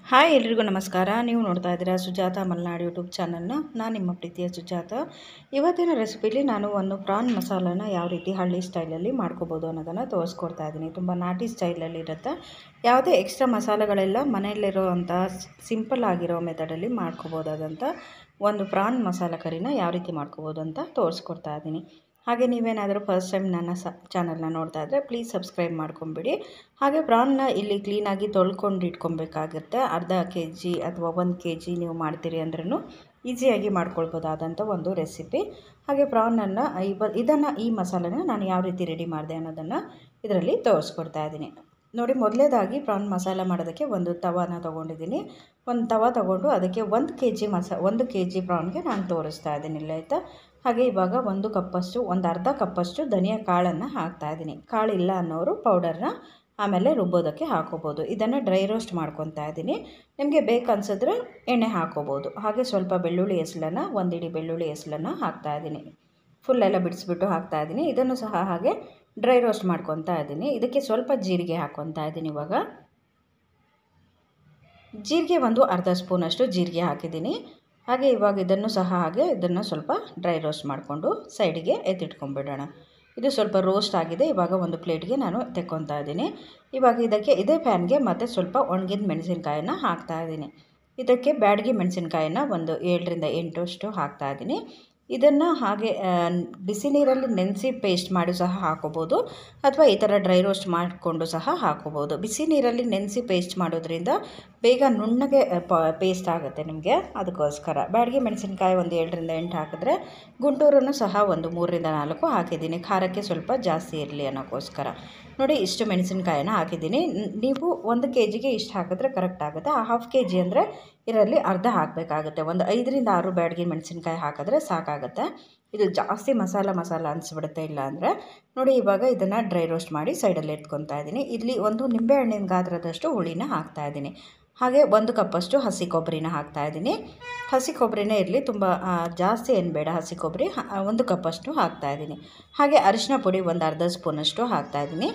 hi ಎಲ್ರಿಗೂ ನಮಸ್ಕಾರ ನೀವು ನೋಡ್ತಾ ಇದ್ದೀರಾ ಸುಜಾತ ಮಲ್ನಾಡು ಯೂಟ್ಯೂಬ್ ಚಾನಲ್ನ ನಾನು ನಿಮ್ಮ ಪ್ರೀತಿಯ ಸುಜಾತ ಇವತ್ತಿನ ರೆಸಿಪಿಲಿ ನಾನು ಒಂದು ಪ್ರಾನ್ ಮಸಾಲಾನ ಯಾವ ರೀತಿ ಹಳ್ಳಿ ಸ್ಟೈಲಲ್ಲಿ ಮಾಡ್ಕೋಬೋದು ಅನ್ನೋದನ್ನು ತೋರಿಸ್ಕೊಡ್ತಾ ಇದ್ದೀನಿ ತುಂಬ ನಾಟಿ ಸ್ಟೈಲಲ್ಲಿ ಇರುತ್ತೆ ಯಾವುದೇ ಎಕ್ಸ್ಟ್ರಾ ಮಸಾಲೆಗಳೆಲ್ಲ ಮನೆಯಲ್ಲಿರುವಂಥ ಸಿಂಪಲ್ ಆಗಿರೋ ಮೆಥಡಲ್ಲಿ ಮಾಡ್ಕೋಬೋದಾದಂಥ ಒಂದು ಪ್ರಾನ್ ಮಸಾಲ ಕರಿನ ಯಾವ ರೀತಿ ಮಾಡ್ಕೋಬೋದು ಅಂತ ತೋರಿಸ್ಕೊಡ್ತಾ ಇದ್ದೀನಿ ಹಾಗೆ ನೀವೇನಾದರೂ ಫಸ್ಟ್ ಟೈಮ್ ನನ್ನ ಸ ಚಾನಲ್ನ ನೋಡ್ತಾ ಇದ್ದರೆ ಪ್ಲೀಸ್ ಸಬ್ಸ್ಕ್ರೈಬ್ ಮಾಡ್ಕೊಂಬಿಡಿ ಹಾಗೆ ಪ್ರಾನ್ನ ಇಲ್ಲಿ ಕ್ಲೀನಾಗಿ ತೊಳ್ಕೊಂಡು ಇಟ್ಕೊಬೇಕಾಗುತ್ತೆ ಅರ್ಧ ಕೆ ಜಿ ಅಥವಾ ಒಂದು ಕೆ ಜಿ ನೀವು ಮಾಡ್ತೀರಿ ಅಂದ್ರೂ ಈಸಿಯಾಗಿ ಮಾಡ್ಕೊಳ್ಬೋದಾದಂಥ ಒಂದು ರೆಸಿಪಿ ಹಾಗೆ ಪ್ರಾನನ್ನು ಇವ ಇದನ್ನು ಈ ಮಸಾಲೆನ ನಾನು ಯಾವ ರೀತಿ ರೆಡಿ ಮಾಡಿದೆ ಅನ್ನೋದನ್ನು ಇದರಲ್ಲಿ ತೋರಿಸ್ಕೊಡ್ತಾ ಇದ್ದೀನಿ ನೋಡಿ ಮೊದಲೇದಾಗಿ ಪ್ರಾನ್ ಮಸಾಲ ಮಾಡೋದಕ್ಕೆ ಒಂದು ತವಾನ ತೊಗೊಂಡಿದ್ದೀನಿ ಒಂದು ತವ ತೊಗೊಂಡು ಅದಕ್ಕೆ ಒಂದು ಕೆ ಜಿ ಮಸಾ ಒಂದು ಕೆ ಜಿ ಪ್ರಾನ್ಗೆ ನಾನು ತೋರಿಸ್ತಾ ಇದ್ದೀನಿ ಇಲ್ಲ ಆಯಿತಾ ಹಾಗೆ ಇವಾಗ ಒಂದು ಕಪ್ಪಷ್ಟು ಒಂದು ಅರ್ಧ ಕಪ್ಪಷ್ಟು ಧನಿಯಾ ಕಾಳನ್ನು ಹಾಕ್ತಾಯಿದ್ದೀನಿ ಕಾಳಿಲ್ಲ ಅನ್ನೋರು ಪೌಡರ್ನ ಆಮೇಲೆ ರುಬ್ಬೋದಕ್ಕೆ ಹಾಕೋಬೋದು ಇದನ್ನು ಡ್ರೈ ರೋಸ್ಟ್ ಮಾಡ್ಕೊತಾ ಇದ್ದೀನಿ ನಿಮಗೆ ಬೇಕು ಅನ್ಸಿದ್ರೆ ಎಣ್ಣೆ ಹಾಕೋಬೋದು ಹಾಗೆ ಸ್ವಲ್ಪ ಬೆಳ್ಳುಳ್ಳಿ ಎಸಲನ್ನು ಒಂದು ಇಡೀ ಬೆಳ್ಳುಳ್ಳಿ ಎಸಲನ್ನು ಹಾಕ್ತಾಯಿದ್ದೀನಿ ಫುಲ್ಲೆಲ್ಲ ಬಿಡಿಸ್ಬಿಟ್ಟು ಹಾಕ್ತಾಯಿದ್ದೀನಿ ಇದನ್ನು ಸಹ ಹಾಗೆ ಡ್ರೈ ರೋಸ್ಟ್ ಮಾಡ್ಕೊತಾ ಇದ್ದೀನಿ ಇದಕ್ಕೆ ಸ್ವಲ್ಪ ಜೀರಿಗೆ ಹಾಕ್ಕೊತಾ ಇದ್ದೀನಿ ಇವಾಗ ಜೀರಿಗೆ ಒಂದು ಅರ್ಧ ಸ್ಪೂನಷ್ಟು ಜೀರಿಗೆ ಹಾಕಿದ್ದೀನಿ ಹಾಗೆ ಇವಾಗ ಇದನ್ನು ಸಹ ಹಾಗೆ ಇದನ್ನು ಸ್ವಲ್ಪ ಡ್ರೈ ರೋಸ್ಟ್ ಮಾಡಿಕೊಂಡು ಸೈಡಿಗೆ ಎತ್ತಿಟ್ಕೊಂಡ್ಬಿಡೋಣ ಇದು ಸ್ವಲ್ಪ ರೋಸ್ಟ್ ಆಗಿದೆ ಇವಾಗ ಒಂದು ಪ್ಲೇಟ್ಗೆ ನಾನು ತೆಕ್ಕೊತಾ ಇದ್ದೀನಿ ಇವಾಗ ಇದಕ್ಕೆ ಇದೇ ಪ್ಯಾನ್ಗೆ ಮತ್ತು ಸ್ವಲ್ಪ ಒಣಗಿದ ಮೆಣಸಿನ್ಕಾಯನ್ನು ಹಾಕ್ತಾಯಿದ್ದೀನಿ ಇದಕ್ಕೆ ಬ್ಯಾಡಗಿ ಮೆಣಸಿನ್ಕಾಯನ್ನು ಒಂದು ಏಳರಿಂದ ಎಂಟಷ್ಟು ಹಾಕ್ತಾಯಿದ್ದೀನಿ ಇದನ್ನು ಹಾಗೆ ಬಿಸಿ ನೀರಲ್ಲಿ ನೆನೆಸಿ ಪೇಸ್ಟ್ ಮಾಡಿ ಸಹ ಹಾಕೋಬೋದು ಅಥವಾ ಈ ಥರ ಡ್ರೈ ರೋಸ್ಟ್ ಮಾಡಿಕೊಂಡು ಸಹ ಹಾಕೋಬೋದು ಬಿಸಿ ನೀರಲ್ಲಿ ನೆನೆಸಿ ಪೇಸ್ಟ್ ಮಾಡೋದ್ರಿಂದ ಬೇಗ ನುಣ್ಣಗೆ ಪೇಸ್ಟ್ ಆಗುತ್ತೆ ನಿಮಗೆ ಅದಕ್ಕೋಸ್ಕರ ಬ್ಯಾಡಗಿ ಮೆಣಸಿನ್ಕಾಯಿ ಒಂದು ಏಳರಿಂದ ಎಂಟು ಹಾಕಿದ್ರೆ ಗುಂಟೂರನ್ನು ಸಹ ಒಂದು ಮೂರರಿಂದ ನಾಲ್ಕು ಹಾಕಿದ್ದೀನಿ ಖಾರಕ್ಕೆ ಸ್ವಲ್ಪ ಜಾಸ್ತಿ ಇರಲಿ ಅನ್ನೋಕ್ಕೋಸ್ಕರ ನೋಡಿ ಇಷ್ಟು ಮೆಣಸಿನ್ಕಾಯನ್ನು ಹಾಕಿದ್ದೀನಿ ನೀವು ಒಂದು ಕೆ ಜಿಗೆ ಇಷ್ಟು ಹಾಕಿದ್ರೆ ಕರೆಕ್ಟ್ ಆಗುತ್ತೆ ಆ ಹಾಫ್ ಕೆ ಜಿ ಅಂದರೆ ಇದರಲ್ಲಿ ಅರ್ಧ ಹಾಕಬೇಕಾಗುತ್ತೆ ಒಂದು ಐದರಿಂದ ಆರು ಬ್ಯಾಡಗಿ ಮೆಣಸಿನ್ಕಾಯಿ ಹಾಕಿದ್ರೆ ಸಾಕಾಗುತ್ತೆ ಇದು ಜಾಸ್ತಿ ಮಸಾಲ ಮಸಾಲ ಅನಿಸ್ಬಿಡುತ್ತೆ ಇಲ್ಲ ಅಂದರೆ ನೋಡಿ ಇವಾಗ ಇದನ್ನು ಡ್ರೈ ರೋಸ್ಟ್ ಮಾಡಿ ಸೈಡಲ್ಲಿ ಎತ್ಕೊತಾ ಇದ್ದೀನಿ ಇಲ್ಲಿ ಒಂದು ನಿಂಬೆಹಣ್ಣಿನ ಗಾತ್ರದಷ್ಟು ಹುಳಿನ ಹಾಕ್ತಾಯಿದ್ದೀನಿ ಹಾಗೆ ಒಂದು ಕಪ್ಪಷ್ಟು ಹಸಿ ಕೊಬ್ಬರಿನ ಹಾಕ್ತಾಯಿದ್ದೀನಿ ಹಸಿ ಕೊಬ್ಬರಿನೇ ಇರಲಿ ತುಂಬ ಜಾಸ್ತಿ ಏನು ಬೇಡ ಹಸಿ ಕೊಬ್ಬರಿ ಒಂದು ಕಪ್ಪಷ್ಟು ಹಾಕ್ತಾಯಿದ್ದೀನಿ ಹಾಗೆ ಅರಿಶಿನ ಪುಡಿ ಒಂದು ಅರ್ಧ ಸ್ಪೂನಷ್ಟು ಹಾಕ್ತಾಯಿದ್ದೀನಿ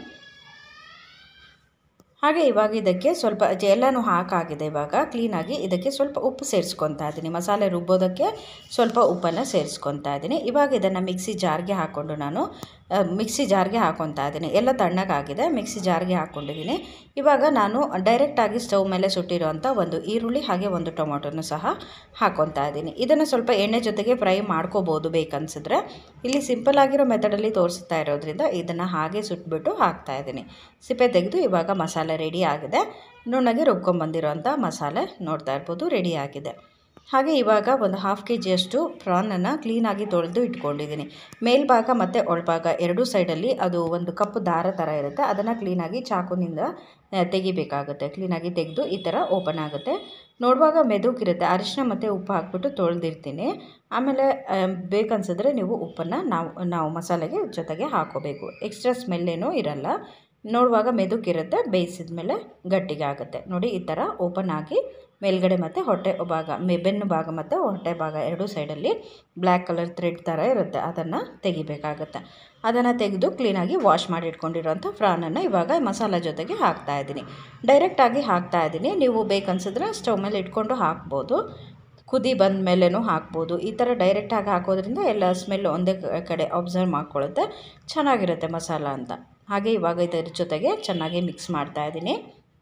ಹಾಗೆ ಇವಾಗ ಇದಕ್ಕೆ ಸ್ವಲ್ಪ ಎಲ್ಲನೂ ಹಾಕಾಗಿದೆ ಇವಾಗ ಕ್ಲೀನಾಗಿ ಇದಕ್ಕೆ ಸ್ವಲ್ಪ ಉಪ್ಪು ಸೇರಿಸ್ಕೊತಾ ಇದ್ದೀನಿ ಮಸಾಲೆ ರುಬ್ಬೋದಕ್ಕೆ ಸ್ವಲ್ಪ ಉಪ್ಪನ್ನು ಸೇರಿಸ್ಕೊತಾ ಇದ್ದೀನಿ ಇವಾಗ ಇದನ್ನು ಮಿಕ್ಸಿ ಜಾರ್ಗೆ ಹಾಕ್ಕೊಂಡು ನಾನು ಮಿಕ್ಸಿ ಜಾರ್ಗೆ ಹಾಕ್ಕೊತಾ ಇದ್ದೀನಿ ಎಲ್ಲ ತಣ್ಣಗಾಗಿದೆ ಮಿಕ್ಸಿ ಜಾರ್ಗೆ ಹಾಕ್ಕೊಂಡಿದ್ದೀನಿ ಇವಾಗ ನಾನು ಡೈರೆಕ್ಟಾಗಿ ಸ್ಟವ್ ಮೇಲೆ ಸುಟ್ಟಿರೋಂಥ ಒಂದು ಈರುಳ್ಳಿ ಹಾಗೆ ಒಂದು ಟೊಮೊಟೊನು ಸಹ ಹಾಕ್ಕೊತಾ ಇದ್ದೀನಿ ಇದನ್ನು ಸ್ವಲ್ಪ ಎಣ್ಣೆ ಜೊತೆಗೆ ಫ್ರೈ ಮಾಡ್ಕೋಬೋದು ಬೇಕನ್ಸಿದ್ರೆ ಇಲ್ಲಿ ಸಿಂಪಲ್ ಆಗಿರೋ ಮೆಥಡಲ್ಲಿ ತೋರಿಸ್ತಾ ಇರೋದ್ರಿಂದ ಇದನ್ನು ಹಾಗೆ ಸುಟ್ಬಿಟ್ಟು ಹಾಕ್ತಾ ಇದ್ದೀನಿ ಸಿಪ್ಪೆ ತೆಗೆದು ಇವಾಗ ಮಸಾಲೆ ರೆಡಿ ಆಗಿದೆ ನುಣ್ಣಗೆ ರುಬ್ಕೊಂಬಂದಿರೋಂಥ ಮಸಾಲೆ ನೋಡ್ತಾ ಇರ್ಬೋದು ರೆಡಿ ಆಗಿದೆ ಹಾಗೆ ಇವಾಗ ಒಂದು ಹಾಫ್ ಕೆ ಜಿಯಷ್ಟು ಪ್ರಾನನ್ನು ಕ್ಲೀನಾಗಿ ತೊಳೆದು ಇಟ್ಕೊಂಡಿದ್ದೀನಿ ಮೇಲ್ಭಾಗ ಮತ್ತು ಒಳಭಾಗ ಎರಡೂ ಸೈಡಲ್ಲಿ ಅದು ಒಂದು ಕಪ್ಪು ದಾರ ಥರ ಇರುತ್ತೆ ಅದನ್ನು ಕ್ಲೀನಾಗಿ ಚಾಕುನಿಂದ ತೆಗಿಬೇಕಾಗುತ್ತೆ ಕ್ಲೀನಾಗಿ ತೆಗೆದು ಈ ಥರ ಓಪನ್ ಆಗುತ್ತೆ ನೋಡುವಾಗ ಮೆದುಕಿರುತ್ತೆ ಅರಿಶಿನ ಮತ್ತು ಉಪ್ಪು ಹಾಕ್ಬಿಟ್ಟು ತೊಳೆದಿರ್ತೀನಿ ಆಮೇಲೆ ಬೇಕನ್ಸಿದ್ರೆ ನೀವು ಉಪ್ಪನ್ನು ನಾವು ನಾವು ಮಸಾಲೆಗೆ ಜೊತೆಗೆ ಹಾಕೋಬೇಕು ಎಕ್ಸ್ಟ್ರಾ ಸ್ಮೆಲ್ಲೇನೂ ಇರಲ್ಲ ನೋಡುವಾಗ ಮೆದುಕಿರುತ್ತೆ ಬೇಯಿಸಿದ ಮೇಲೆ ಗಟ್ಟಿಗೆ ಆಗುತ್ತೆ ನೋಡಿ ಈ ಥರ ಓಪನ್ ಆಗಿ ಮೇಲ್ಗಡೆ ಮತ್ತು ಹೊಟ್ಟೆ ಭಾಗ ಮೆ ಬೆನ್ನು ಭಾಗ ಮತ್ತು ಹೊಟ್ಟೆ ಭಾಗ ಎರಡೂ ಸೈಡಲ್ಲಿ ಬ್ಲ್ಯಾಕ್ ಕಲರ್ ಥ್ರೆಡ್ ಥರ ಇರುತ್ತೆ ಅದನ್ನು ತೆಗಿಬೇಕಾಗತ್ತೆ ಅದನ್ನು ತೆಗೆದು ಕ್ಲೀನಾಗಿ ವಾಶ್ ಮಾಡಿ ಇಟ್ಕೊಂಡಿರೋಂಥ ಫ್ರಾನನ್ನು ಇವಾಗ ಮಸಾಲ ಜೊತೆಗೆ ಹಾಕ್ತಾಯಿದ್ದೀನಿ ಡೈರೆಕ್ಟಾಗಿ ಹಾಕ್ತಾಯಿದ್ದೀನಿ ನೀವು ಬೇಕನ್ಸಿದ್ರೆ ಸ್ಟವ್ ಮೇಲೆ ಇಟ್ಕೊಂಡು ಹಾಕ್ಬೋದು ಕುದಿ ಬಂದ ಮೇಲೂ ಹಾಕ್ಬೋದು ಈ ಥರ ಡೈರೆಕ್ಟಾಗಿ ಹಾಕೋದ್ರಿಂದ ಎಲ್ಲ ಸ್ಮೆಲ್ ಒಂದೇ ಕಡೆ ಅಬ್ಸರ್ವ್ ಮಾಡ್ಕೊಳ್ಳುತ್ತೆ ಚೆನ್ನಾಗಿರುತ್ತೆ ಮಸಾಲ ಅಂತ ಹಾಗೆ ಇವಾಗ ಇದರ ಜೊತೆಗೆ ಚೆನ್ನಾಗಿ ಮಿಕ್ಸ್ ಮಾಡ್ತಾಯಿದ್ದೀನಿ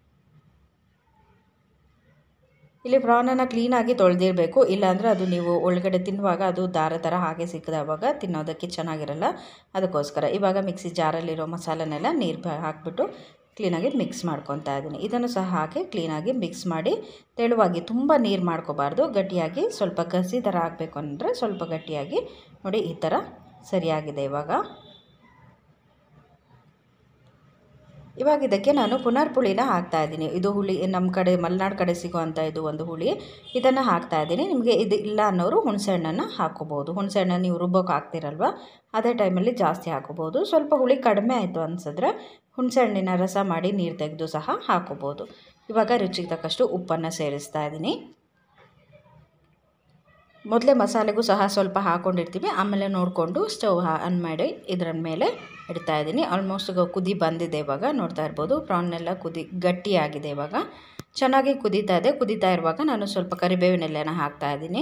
ಇಲ್ಲಿ ಪ್ರಾನನ್ನು ಕ್ಲೀನಾಗಿ ತೊಳೆದಿರಬೇಕು ಇಲ್ಲಾಂದರೆ ಅದು ನೀವು ಒಳಗಡೆ ತಿನ್ನುವಾಗ ಅದು ದಾರ ಥರ ಹಾಗೆ ಸಿಕ್ಕಿದವಾಗ ತಿನ್ನೋದಕ್ಕೆ ಚೆನ್ನಾಗಿರಲ್ಲ ಅದಕ್ಕೋಸ್ಕರ ಇವಾಗ ಮಿಕ್ಸಿ ಜಾರಲ್ಲಿರೋ ಮಸಾಲನೆಲ್ಲ ನೀರು ಹಾಕ್ಬಿಟ್ಟು ಕ್ಲೀನಾಗಿ ಮಿಕ್ಸ್ ಮಾಡ್ಕೊತಾ ಇದ್ದೀನಿ ಇದನ್ನು ಸಹ ಹಾಕಿ ಕ್ಲೀನಾಗಿ ಮಿಕ್ಸ್ ಮಾಡಿ ತೆಳುವಾಗಿ ತುಂಬ ನೀರು ಮಾಡ್ಕೋಬಾರ್ದು ಗಟ್ಟಿಯಾಗಿ ಸ್ವಲ್ಪ ಕಸಿ ಥರ ಆಗಬೇಕು ಅಂದರೆ ಸ್ವಲ್ಪ ಗಟ್ಟಿಯಾಗಿ ನೋಡಿ ಈ ಥರ ಸರಿಯಾಗಿದೆ ಇವಾಗ ಇವಾಗ ಇದಕ್ಕೆ ನಾನು ಪುನರ್ ಪುಳಿನ ಹಾಕ್ತಾಯಿದ್ದೀನಿ ಇದು ಹುಳಿ ನಮ್ಮ ಕಡೆ ಮಲೆನಾಡು ಕಡೆ ಸಿಗೋವಂಥ ಇದು ಒಂದು ಹುಳಿ ಇದನ್ನು ಹಾಕ್ತಾಯಿದ್ದೀನಿ ನಿಮಗೆ ಇದು ಇಲ್ಲ ಅನ್ನೋರು ಹುಣಸೆಹಣ್ಣನ್ನು ಹಾಕ್ಕೋಬೋದು ಹುಣಸೆಹಣ್ಣು ನೀವು ರುಬ್ಬೋಕೆ ಹಾಕ್ತಿರಲ್ವ ಅದೇ ಟೈಮಲ್ಲಿ ಜಾಸ್ತಿ ಹಾಕೋಬೋದು ಸ್ವಲ್ಪ ಹುಳಿ ಕಡಿಮೆ ಆಯಿತು ಅನಿಸಿದ್ರೆ ಹುಣಸೆಹಣ್ಣಿನ ರಸ ಮಾಡಿ ನೀರು ತೆಗೆದು ಸಹ ಹಾಕೋಬೋದು ಇವಾಗ ರುಚಿಗೆ ತಕ್ಕಷ್ಟು ಉಪ್ಪನ್ನು ಸೇರಿಸ್ತಾ ಇದ್ದೀನಿ ಮೊದಲೇ ಮಸಾಲೆಗೂ ಸಹ ಸ್ವಲ್ಪ ಹಾಕ್ಕೊಂಡಿರ್ತೀವಿ ಆಮೇಲೆ ನೋಡಿಕೊಂಡು ಸ್ಟವ್ ಆನ್ ಮಾಡಿ ಇದರ ಮೇಲೆ ಇಡ್ತಾಯಿದ್ದೀನಿ ಆಲ್ಮೋಸ್ಟ್ ಕುದಿ ಬಂದಿದೆ ಇವಾಗ ನೋಡ್ತಾ ಇರ್ಬೋದು ಪ್ರಾನ್ನೆಲ್ಲ ಕುದಿ ಗಟ್ಟಿಯಾಗಿದೆ ಇವಾಗ ಚೆನ್ನಾಗಿ ಕುದೀತಾ ಇದೆ ಕುದೀತಾ ಇರುವಾಗ ನಾನು ಸ್ವಲ್ಪ ಕರಿಬೇವಿನ ಎಲೆನ ಹಾಕ್ತಾ ಇದ್ದೀನಿ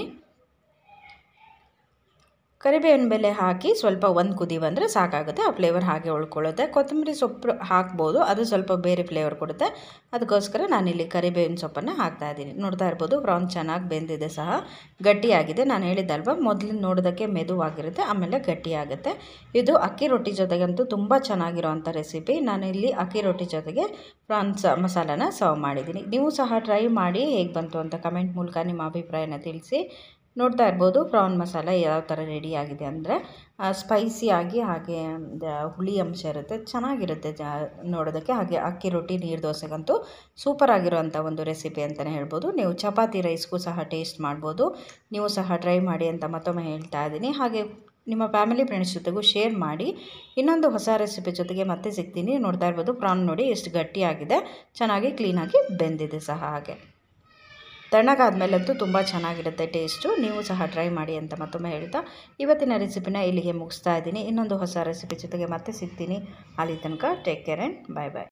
ಕರಿಬೇವಿನ ಬೆಲೆ ಹಾಕಿ ಸ್ವಲ್ಪ ಒಂದು ಕುದಿ ಬಂದರೆ ಸಾಕಾಗುತ್ತೆ ಆ ಫ್ಲೇವರ್ ಹಾಗೆ ಉಳ್ಕೊಳ್ಳುತ್ತೆ ಕೊತ್ತಂಬರಿ ಸೊಪ್ಪು ಹಾಕ್ಬೋದು ಅದು ಸ್ವಲ್ಪ ಬೇರೆ ಫ್ಲೇವರ್ ಕೊಡುತ್ತೆ ಅದಕ್ಕೋಸ್ಕರ ನಾನಿಲ್ಲಿ ಕರಿಬೇವಿನ ಸೊಪ್ಪನ್ನು ಹಾಕ್ತಾ ಇದ್ದೀನಿ ನೋಡ್ತಾ ಇರ್ಬೋದು ಪ್ರಾನ್ ಚೆನ್ನಾಗಿ ಬೆಂದಿದೆ ಸಹ ಗಟ್ಟಿಯಾಗಿದೆ ನಾನು ಹೇಳಿದ್ದಲ್ವ ಮೊದಲು ನೋಡೋದಕ್ಕೆ ಮೆದುವಾಗಿರುತ್ತೆ ಆಮೇಲೆ ಗಟ್ಟಿಯಾಗುತ್ತೆ ಇದು ಅಕ್ಕಿ ರೊಟ್ಟಿ ಜೊತೆಗಂತೂ ತುಂಬ ಚೆನ್ನಾಗಿರೋವಂಥ ರೆಸಿಪಿ ನಾನು ಇಲ್ಲಿ ಅಕ್ಕಿ ರೊಟ್ಟಿ ಜೊತೆಗೆ ಪ್ರಾನ್ಸ್ ಮಸಾಲಾನ ಸರ್ವ್ ಮಾಡಿದ್ದೀನಿ ನೀವು ಸಹ ಟ್ರೈ ಮಾಡಿ ಹೇಗೆ ಬಂತು ಅಂತ ಕಮೆಂಟ್ ಮೂಲಕ ನಿಮ್ಮ ಅಭಿಪ್ರಾಯನ ತಿಳಿಸಿ ನೋಡ್ತಾ ಇರ್ಬೋದು ಪ್ರಾನ್ ಮಸಾಲ ಯಾವ ಥರ ರೆಡಿ ಆಗಿದೆ ಅಂದರೆ ಸ್ಪೈಸಿಯಾಗಿ ಹಾಗೆ ಹುಳಿ ಅಂಶ ಇರುತ್ತೆ ಚೆನ್ನಾಗಿರುತ್ತೆ ಜಾ ನೋಡೋದಕ್ಕೆ ಹಾಗೆ ಅಕ್ಕಿ ರೊಟ್ಟಿ ನೀರು ದೋಸೆಗಂತೂ ಸೂಪರ್ ಆಗಿರೋವಂಥ ಒಂದು ರೆಸಿಪಿ ಅಂತಲೇ ಹೇಳ್ಬೋದು ನೀವು ಚಪಾತಿ ರೈಸ್ಗೂ ಸಹ ಟೇಸ್ಟ್ ಮಾಡ್ಬೋದು ನೀವು ಸಹ ಟ್ರೈ ಮಾಡಿ ಅಂತ ಮತ್ತೊಮ್ಮೆ ಹೇಳ್ತಾ ಇದ್ದೀನಿ ಹಾಗೆ ನಿಮ್ಮ ಫ್ಯಾಮಿಲಿ ಫ್ರೆಂಡ್ಸ್ ಜೊತೆಗೂ ಶೇರ್ ಮಾಡಿ ಇನ್ನೊಂದು ಹೊಸ ರೆಸಿಪಿ ಜೊತೆಗೆ ಮತ್ತೆ ಸಿಗ್ತೀನಿ ನೋಡ್ತಾ ಇರ್ಬೋದು ಪ್ರಾನ್ ನೋಡಿ ಎಷ್ಟು ಗಟ್ಟಿಯಾಗಿದೆ ಚೆನ್ನಾಗಿ ಕ್ಲೀನಾಗಿ ಬೆಂದಿದೆ ಸಹ ಹಾಗೆ ತಣ್ಣಗಾದ್ಮೇಲಂತೂ ತುಂಬ ಚೆನ್ನಾಗಿರುತ್ತೆ ಟೇಸ್ಟು ನೀವು ಸಹ ಟ್ರೈ ಮಾಡಿ ಅಂತ ಮತ್ತೊಮ್ಮೆ ಹೇಳ್ತಾ ಇವತ್ತಿನ ರೆಸಿಪಿನ ಇಲ್ಲಿಗೆ ಮುಗಿಸ್ತಾ ಇದ್ದೀನಿ ಇನ್ನೊಂದು ಹೊಸ ರೆಸಿಪಿ ಜೊತೆಗೆ ಮತ್ತೆ ಸಿಗ್ತೀನಿ ಅಲ್ಲಿ ತನಕ take care and bye bye